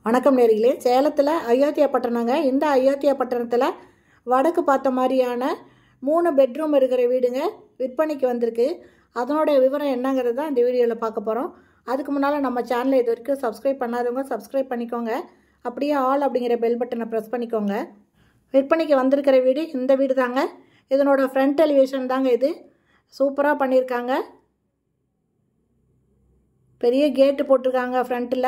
வணக்கம் நேர்களே சேலத்தில் அயோத்தியா பட்டணங்க இந்த அயோத்தியா பட்டணத்தில் வடக்கு பார்த்த மாதிரியான மூணு பெட்ரூம் இருக்கிற வீடுங்க விற்பனைக்கு வந்திருக்கு அதனுடைய விவரம் என்னங்கிறது தான் இந்த வீடியோவில் பார்க்க போகிறோம் அதுக்கு முன்னால் நம்ம சேனலை இது வரைக்கும் சப்ஸ்கிரைப் பண்ணாதவங்க சப்ஸ்கிரைப் பண்ணிக்கோங்க அப்படியே ஆல் அப்படிங்கிற பெல் பட்டனை ப்ரெஸ் பண்ணிக்கோங்க விற்பனைக்கு வந்திருக்கிற வீடு இந்த வீடு தாங்க இதனோட ஃப்ரண்ட் எலிவேஷன் தாங்க இது சூப்பராக பண்ணியிருக்காங்க பெரிய கேட்டு போட்டிருக்காங்க ஃப்ரண்ட்டில்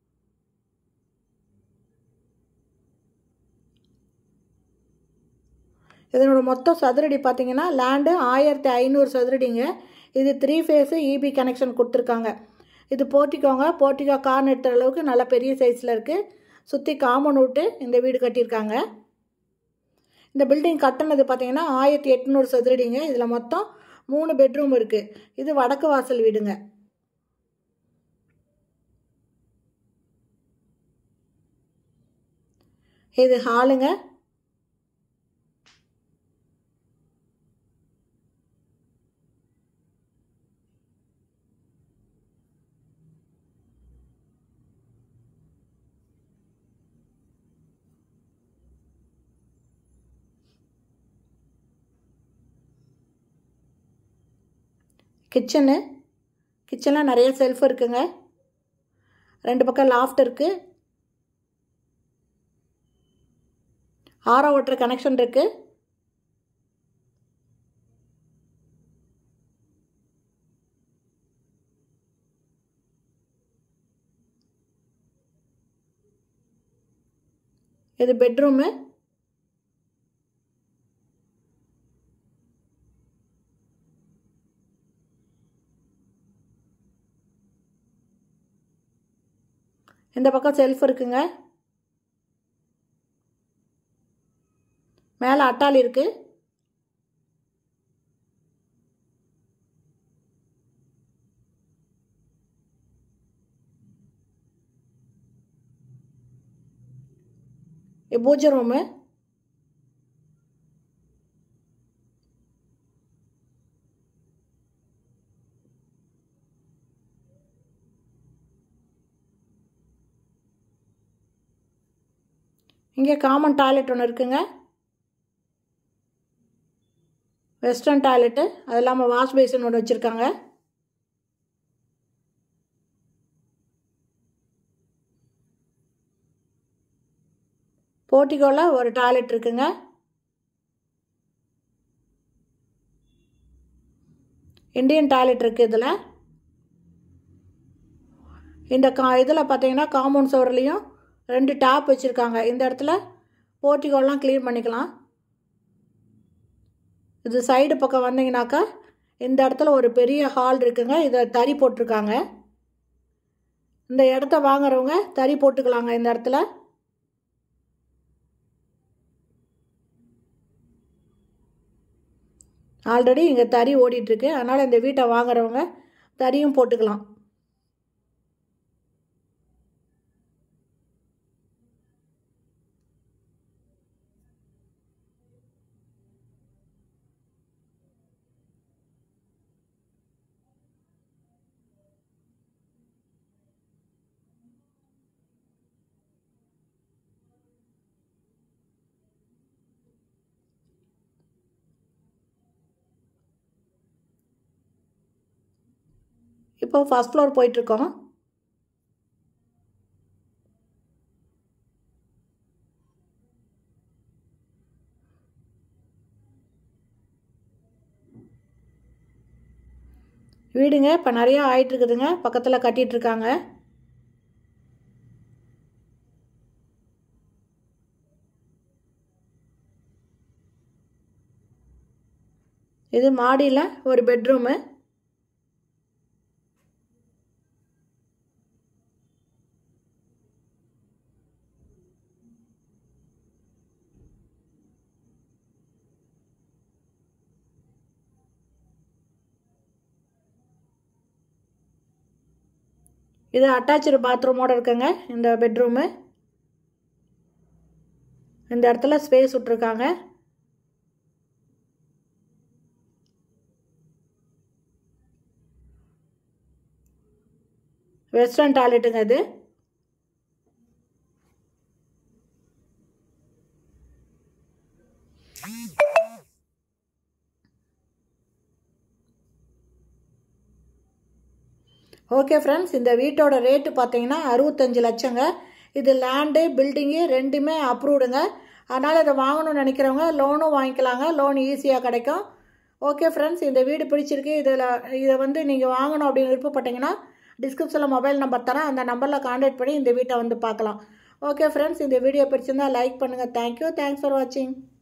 இதனோட மொத்த சதுரடி பார்த்தீங்கன்னா லேண்டு ஆயிரத்தி ஐநூறு சதுரடிங்க இது த்ரீ ஃபேஸு இபி கனெக்ஷன் கொடுத்துருக்காங்க இது போர்ட்டிக்கோங்க போர்ட்டிக்கோ கார் நிறுத்துற அளவுக்கு நல்ல பெரிய சைஸில் இருக்குது சுற்றி காமன் விட்டு இந்த வீடு கட்டியிருக்காங்க இந்த பில்டிங் கட்டினது பார்த்தீங்கன்னா ஆயிரத்தி எட்நூறு சதுரடிங்க இதில் மொத்தம் மூணு பெட்ரூம் இருக்குது இது வடக்கு வாசல் வீடுங்க இது ஹாலுங்க கிச்சனு கிச்சனில் நிறைய செல்ஃப் இருக்குங்க ரெண்டு பக்கம் லாஃப்ட் இருக்குது ஆரோ ஓட்டுற கனெக்ஷன் இருக்குது இது பெட்ரூமு இந்த பக்கம் செல்ஃப் இருக்குங்க மேலே அட்டாலி இருக்கு பூஜை ரூமு இங்கே காமன் டாய்லெட் ஒன்று இருக்குங்க வெஸ்டர்ன் டாய்லெட்டு அது இல்லாமல் வாஷ் பேசின் ஒன்று வச்சுருக்காங்க போர்ட்டிகோவில் ஒரு டாய்லெட் இருக்குங்க இந்தியன் டாய்லெட் இருக்குது இதில் இந்த கா இதில் பார்த்தீங்கன்னா காம்பவுண்ட் சுவர்லேயும் ரெண்டு டாப் வச்சுருக்காங்க இந்த இடத்துல போர்ட்டிகோலாம் க்ளீன் பண்ணிக்கலாம் இது சைடு பக்கம் வந்தீங்கனாக்கா இந்த இடத்துல ஒரு பெரிய ஹால் இருக்குங்க இதை தறி போட்டிருக்காங்க இந்த இடத்த வாங்குறவங்க தறி போட்டுக்கலாங்க இந்த இடத்துல ஆல்ரெடி இங்கே தறி ஓடிட்டுருக்கு அதனால் இந்த வீட்டை வாங்குறவங்க தறியும் போட்டுக்கலாம் இப்போ ஃபஸ்ட் ஃப்ளோர் போயிட்டுருக்கோம் வீடுங்க இப்போ நிறையா ஆயிட்டுருக்குதுங்க பக்கத்தில் கட்டிகிட்ருக்காங்க இது மாடியில் ஒரு பெட்ரூமு இது அட்டாச்சு பாத்ரூமோடு இருக்குங்க இந்த பெட்ரூமு இந்த இடத்துல ஸ்பேஸ் விட்ருக்காங்க வெஸ்டர்ன் டாய்லெட்டுங்க இது ஓகே ஃப்ரெண்ட்ஸ் இந்த வீட்டோட ரேட்டு பார்த்தீங்கன்னா அறுபத்தஞ்சு லட்சங்க இது லேண்டு பில்டிங்கு ரெண்டுமே அப்ரூவ்டுங்க அதனால் இதை வாங்கணும்னு நினைக்கிறவங்க லோனும் வாங்கிக்கலாங்க லோன் ஈஸியாக கிடைக்கும் ஓகே ஃப்ரெண்ட்ஸ் இந்த வீடு பிடிச்சிருக்கு இதில் இதை வந்து நீங்கள் வாங்கணும் அப்படின்னு விருப்பப்பட்டீங்கன்னா டிஸ்கிரிப்ஷனில் மொபைல் நம்பர் தரேன் அந்த நம்பரில் காண்டாக்ட் பண்ணி இந்த வீட்டை வந்து பார்க்கலாம் ஓகே ஃப்ரெண்ட்ஸ் இந்த வீடியோ பிடிச்சிருந்தா லைக் பண்ணுங்கள் தேங்க்யூ தேங்க்ஸ் ஃபார் வாட்சிங்